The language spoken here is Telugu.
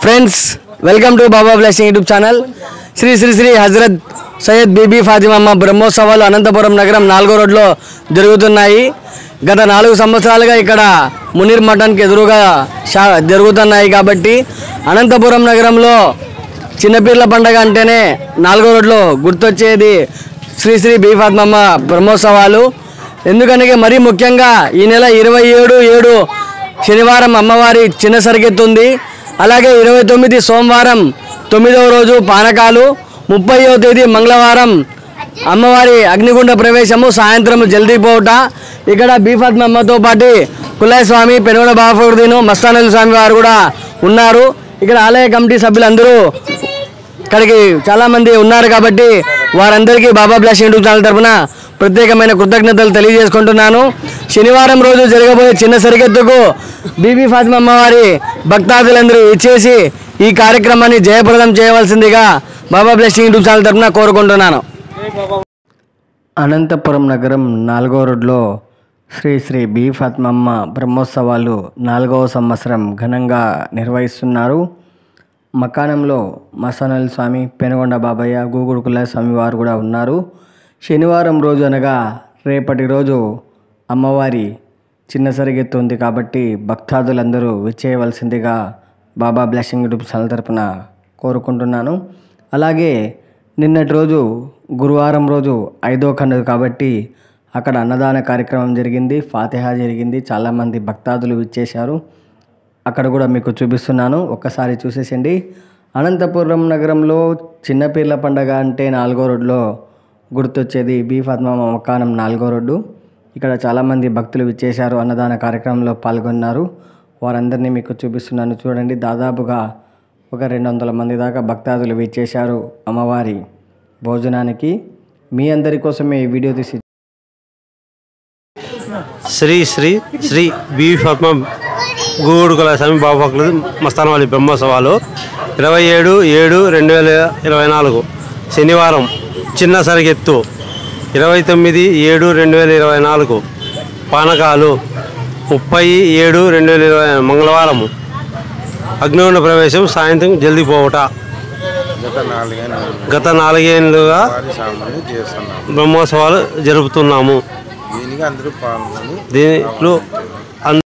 friends welcome to Baba blessing YouTube channel Shri Shri Shri Hazrat Syed Bibi Fatimamma బ్రహ్మోత్సవాలు అనంతపురం నగరం నాలుగో రోడ్లో జరుగుతున్నాయి గత నాలుగు సంవత్సరాలుగా ఇక్కడ మునీర్ మఠానికి ఎదురుగా షా జరుగుతున్నాయి కాబట్టి అనంతపురం నగరంలో చిన్నపీర్ల పండగ అంటేనే నాలుగో రోడ్లో గుర్తొచ్చేది శ్రీ శ్రీ బీ ఫాతిమమ్మ బ్రహ్మోత్సవాలు ఎందుకనగా మరీ ముఖ్యంగా ఈ నెల ఇరవై ఏడు ఏడు శనివారం అమ్మవారి చిన్న సరిగెత్తుంది అలాగే ఇరవై తొమ్మిది సోమవారం తొమ్మిదవ రోజు పానకాలు ముప్పైవ తేదీ మంగళవారం అమ్మవారి అగ్నిగుండ ప్రవేశము సాయంత్రం జల్దీ పోవుట ఇక్కడ బీఫాత్మ అమ్మతో పాటు కులాయ స్వామి పెనుగొండ బాఫుద్దీను మస్తానల్ స్వామి వారు కూడా ఉన్నారు ఇక్కడ ఆలయ కమిటీ సభ్యులందరూ ఇక్కడికి చాలా మంది ఉన్నారు కాబట్టి వారందరికీ బాబా బ్లాస్ యూట్యూబ్ ఛానల్ తరఫున ప్రత్యేకమైన కృతజ్ఞతలు తెలియజేసుకుంటున్నాను శనివారం రోజు జరగబోయే చిన్న సరిహద్దుకు బీబీ ఫాతిమా అమ్మవారి భక్తాదులందరూ ఇచ్చేసి ఈ కార్యక్రమాన్ని జయప్రదం చేయవలసిందిగా బాబా బ్లాస్ యూట్యూబ్ ఛానల్ తరఫున కోరుకుంటున్నాను అనంతపురం నగరం నాలుగో రోడ్లో శ్రీ శ్రీ బి ఫాత్మమ్మ బ్రహ్మోత్సవాలు నాలుగవ సంవత్సరం ఘనంగా నిర్వహిస్తున్నారు మకానంలో మసానల్ స్వామి పెనుగొండ బాబయ్య గూగుడుకుల స్వామి వారు కూడా ఉన్నారు శనివారం రోజు అనగా రేపటి రోజు అమ్మవారి చిన్న సరిగెత్తు ఉంది కాబట్టి భక్తాదులందరూ విచ్చేయవలసిందిగా బాబా బ్లెస్సింగ్ యూట్యూబ్ ఛానల్ తరపున కోరుకుంటున్నాను అలాగే నిన్నటి రోజు గురువారం రోజు ఐదో కన్ను కాబట్టి అక్కడ అన్నదాన కార్యక్రమం జరిగింది ఫాతిహా జరిగింది చాలామంది భక్తాదులు విచ్చేశారు అక్కడ కూడా మీకు చూపిస్తున్నాను ఒక్కసారి చూసేసండి అనంతపురం నగరంలో చిన్నపీర్ల పండగ అంటే నాలుగో రోడ్లో గుర్తొచ్చేది బీ ఫాత్మా మకానం నాలుగో రోడ్డు ఇక్కడ చాలామంది భక్తులు విచ్చేశారు అన్నదాన కార్యక్రమంలో పాల్గొన్నారు వారందరినీ మీకు చూపిస్తున్నాను చూడండి దాదాపుగా ఒక రెండు వందల మంది దాకా భక్తాదులు విచ్చేశారు అమ్మవారి భోజనానికి మీ అందరి కోసమే ఈ వీడియో తీసి శ్రీ శ్రీ శ్రీ బి పద్మ గూడుకుల స్వామి బాబాకులు మస్తానవల్లి బ్రహ్మోత్సవాలు ఇరవై ఏడు ఏడు రెండు వేల ఇరవై నాలుగు శనివారం చిన్న సరిగెత్తు ఇరవై తొమ్మిది ఏడు రెండు వేల ఇరవై నాలుగు పానకాలు ముప్పై ఏడు రెండు వేల ఇరవై మంగళవారం అగ్నిగుండ ప్రవేశం సాయంత్రం జల్దీ పోవట గత నాలుగైన గత నాలుగేళ్ళుగా వారి సామాన్లు చేస్తున్నాం బ్రహ్మోత్సవాలు జరుపుతున్నాము దీనికి అందరూ పాల్గొని దీంట్లో